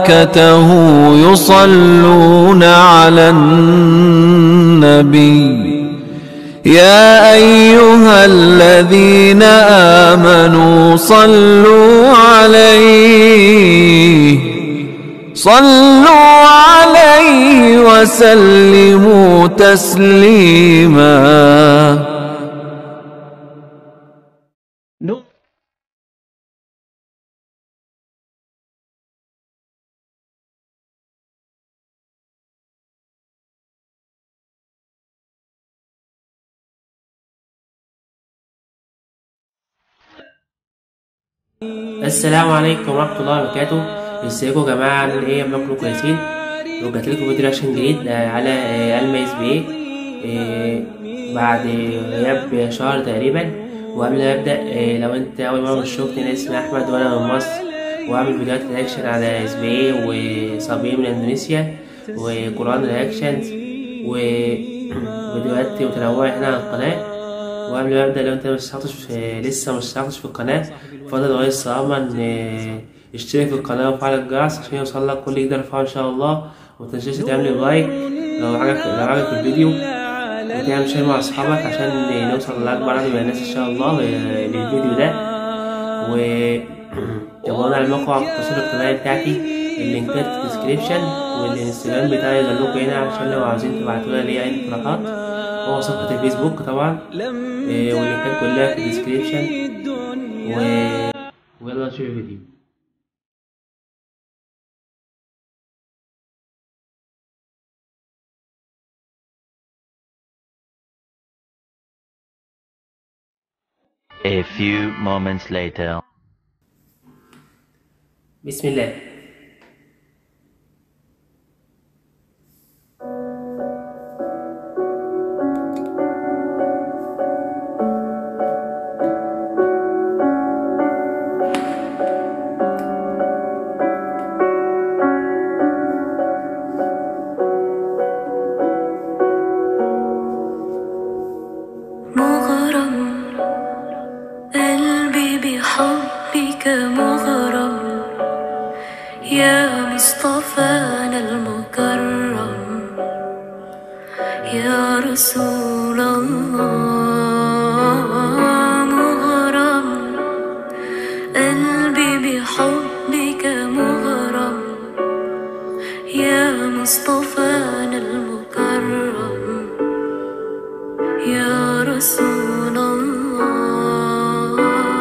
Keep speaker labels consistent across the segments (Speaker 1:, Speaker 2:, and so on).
Speaker 1: وملائكته يصلون على النبي يا أيها الذين آمنوا صلوا عليه صلوا عليه وسلموا تسليما
Speaker 2: السلام عليكم ورحمة الله وبركاته ازيكم يا جماعة عاملين ايه يا كلكم كويسين رجعت لكم فيديو رياكشن جديد آه، على آه، الما اس بي آه، بعد غياب شهر تقريبا وقبل ما ابدا آه، لو انت اول مرة تشوفني انا اسمي احمد وانا من مصر واعمل فيديوهات رياكشن على اس بي وصبي من اندونيسيا وقرآن رياكشنز وفيديوهات متنوعة هنا على القناة وقبل ما ابدا لو انت مش اشتركتش في لسه مش اشتركتش في القناه فضل رئيس الصيامه ان اشترك في القناه وفعل الجرس عشان يوصل لك كل جديد ارفعه ان شاء الله ومتنساش تعمل لي لايك لو عجبك لو عجبك الفيديو وتعمل شير مع اصحابك عشان نوصل لاكبر عدد من الناس ان شاء الله للفيديو ده و تابعونا على الموقع التواصل الاجتماعي بتاعتي اللينكات في الديسكريبشن والانستجرام بتاعي يظهر لكم هنا عشان لو عاوزين تبعتولنا ليا اي اقتراحات هو صفحة الفيسبوك طبعا إيه واللينكات كلها في الديسكريبشن و... ويلا نشوف الفيديو
Speaker 3: A few moments later.
Speaker 2: بسم الله
Speaker 4: مغرم قلبي بحبك مغرم يا مصطفانا المكرم يا رسول الله مغرم قلبي بحبك مغرم يا مصطفانا المكرم يا رسول الله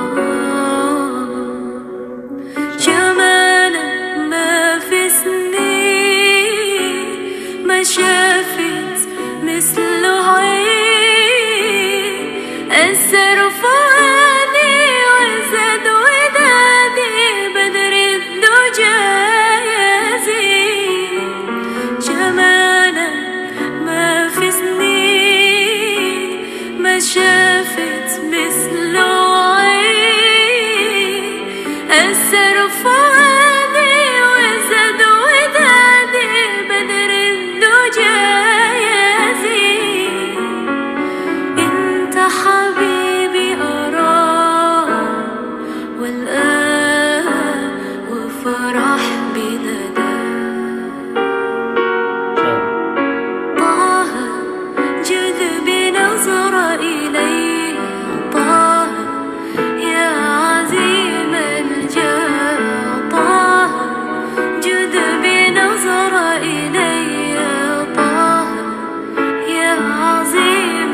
Speaker 4: جمالك ما في سنين ما شافت مثله عين أثر فؤادي وزاد ودادي بدر الدجى يزيد جمالك ما في سنين ما شافت مثله عين أثر فؤادي وزاد ودادي بدر الدجى يزيد انت حبيبي أراه والآن وفرح بنداه طه جذب نظرة إليه طه يا عزيم الجاه طه جذب نظرة إليه طه يا عظيم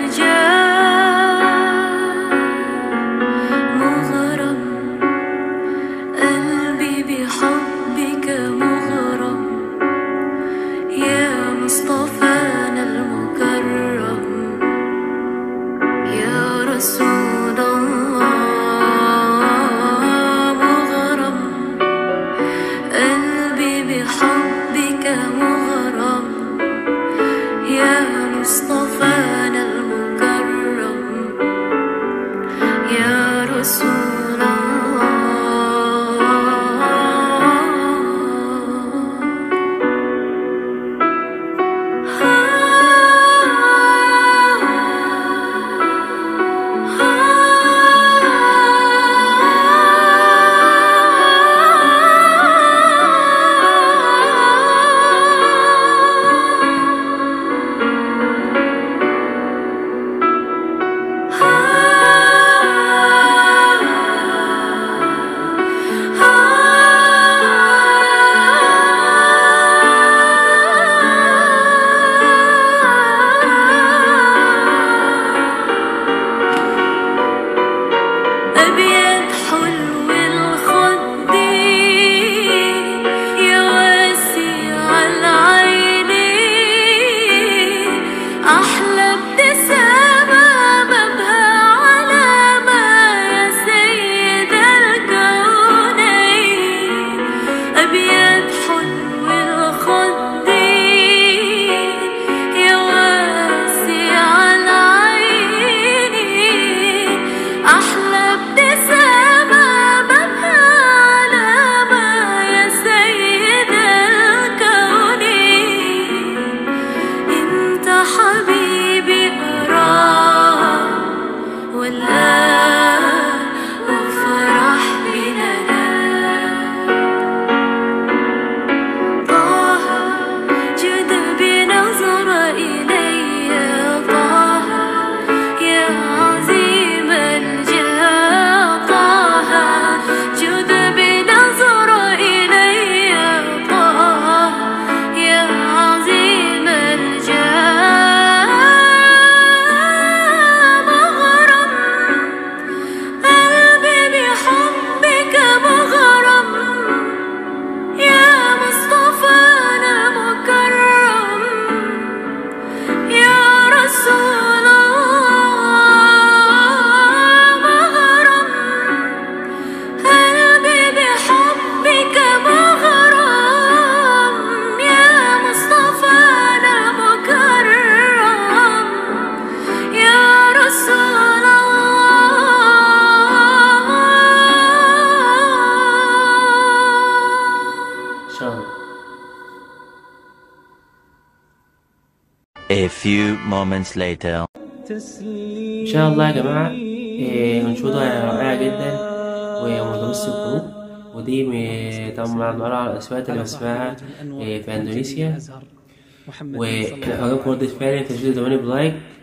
Speaker 4: الجاه مغرم قلبي بحبك مغرم يا مصطفانا المكرم يا رسول الله مغرم قلبي بحبك مغرم يا مصطفانا المكرم يا رسول الله Ah
Speaker 3: few moments later.
Speaker 2: ان شاء الله يا جماعه إيه انشوده رائعه جدا ومتمسك القلوب ودي م- طبعا نقرا على الاسماء اللي بسمعها إيه في اندونيسيا ولو عجبكم ردة فعلي تشجيع زماني بلايك